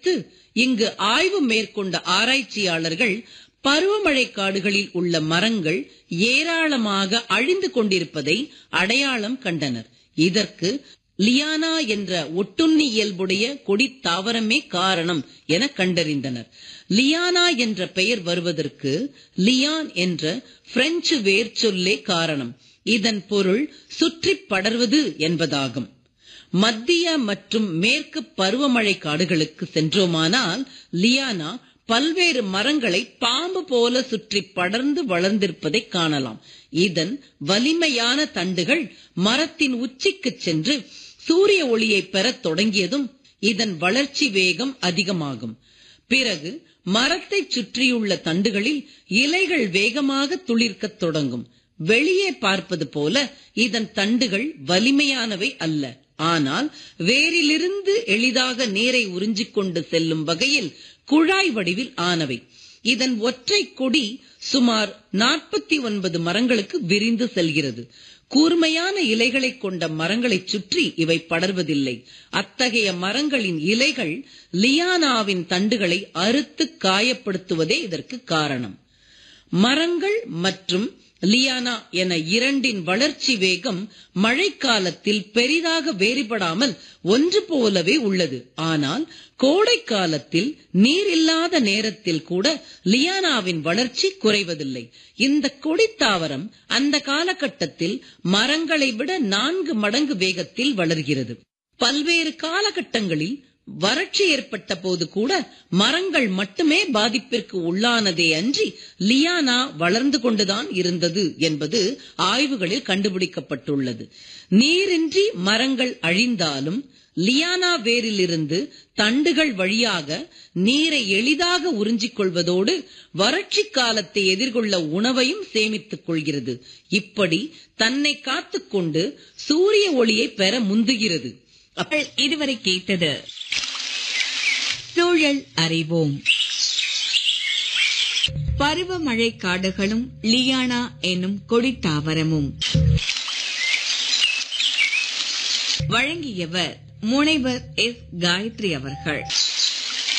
அடுத்து இங்கு ஆய்வு மேற்கொண்ட ஆராய்ச்சியாளர்கள் பருவமழை காடுகளில் உள்ள மரங்கள் ஏராளமாக அழிந்து கொண்டிருப்பதை அடையாளம் கண்டனர் இதற்கு லியானா என்ற ஒட்டுண்ணி இயல்புடைய கொடி தாவரமே காரணம் என கண்டறிந்தனர் லியானா என்ற பெயர் வருவதற்கு லியான் என்ற பிரெஞ்சு வேர் சொல்லே காரணம் இதன் பொருள் சுற்றி படர்வது என்பதாகும் மத்திய மற்றும் மேற்கு பருவமழை காடுகளுக்கு சென்றோமானால் லியானா பல்வேறு மரங்களை பாம்பு போல சுற்றி படர்ந்து வளர்ந்திருப்பதை காணலாம் இதன் வலிமையான தண்டுகள் மரத்தின் உச்சிக்கு சென்று சூரிய ஒளியை பெறத் தொடங்கியதும் இதன் வளர்ச்சி வேகம் அதிகமாகும் பிறகு மரத்தை சுற்றியுள்ள தண்டுகளில் இலைகள் வேகமாக துளிர்க்கத் தொடங்கும் வெளியே பார்ப்பது போல இதன் தண்டுகள் வலிமையானவை அல்ல ஆனால் வேரிலிருந்து எளிதாக நீரை உறிஞ்சிக் கொண்டு செல்லும் வகையில் குழாய் வடிவில் ஆனவை இதன் ஒற்றை கொடி சுமார் நாற்பத்தி ஒன்பது மரங்களுக்கு விரிந்து செல்கிறது கூர்மையான இலைகளை கொண்ட மரங்களை சுற்றி இவை படர்வதில்லை அத்தகைய மரங்களின் இலைகள் லியானாவின் தண்டுகளை அறுத்து காயப்படுத்துவதே இதற்கு காரணம் மரங்கள் மற்றும் லியானா என இரண்டின் வளர்ச்சி வேகம் மழைக்காலத்தில் பெரிதாக வேறுபடாமல் ஒன்று போலவே உள்ளது ஆனால் கோடை காலத்தில் நீர் இல்லாத நேரத்தில் கூட லியானாவின் வளர்ச்சி குறைவதில்லை இந்த கொடித்தாவரம் அந்த காலகட்டத்தில் மரங்களை விட நான்கு மடங்கு வேகத்தில் வளர்கிறது பல்வேறு காலகட்டங்களில் வறட்சி ஏற்பட்ட போது கூட மரங்கள் மட்டுமே பாதிப்பிற்கு உள்ளானதே அன்றி லியானா வளர்ந்து கொண்டுதான் இருந்தது என்பது ஆய்வுகளில் கண்டுபிடிக்கப்பட்டுள்ளது நீரின்றி மரங்கள் அழிந்தாலும் லியானா வேரிலிருந்து தண்டுகள் வழியாக நீரை எளிதாக உறிஞ்சிக் கொள்வதோடு வறட்சி காலத்தை எதிர்கொள்ள உணவையும் சேமித்துக் கொள்கிறது இப்படி தன்னை காத்துக்கொண்டு சூரிய ஒளியை பெற முந்துகிறது நீங்கள் இதுவரை கேட்டது சூழல் அறிவோம் பருவமழை காடுகளும் லியானா என்னும் கொடித்தாவரமும் வழங்கியவர் முனைவர் எஸ் காயத்ரி அவர்கள்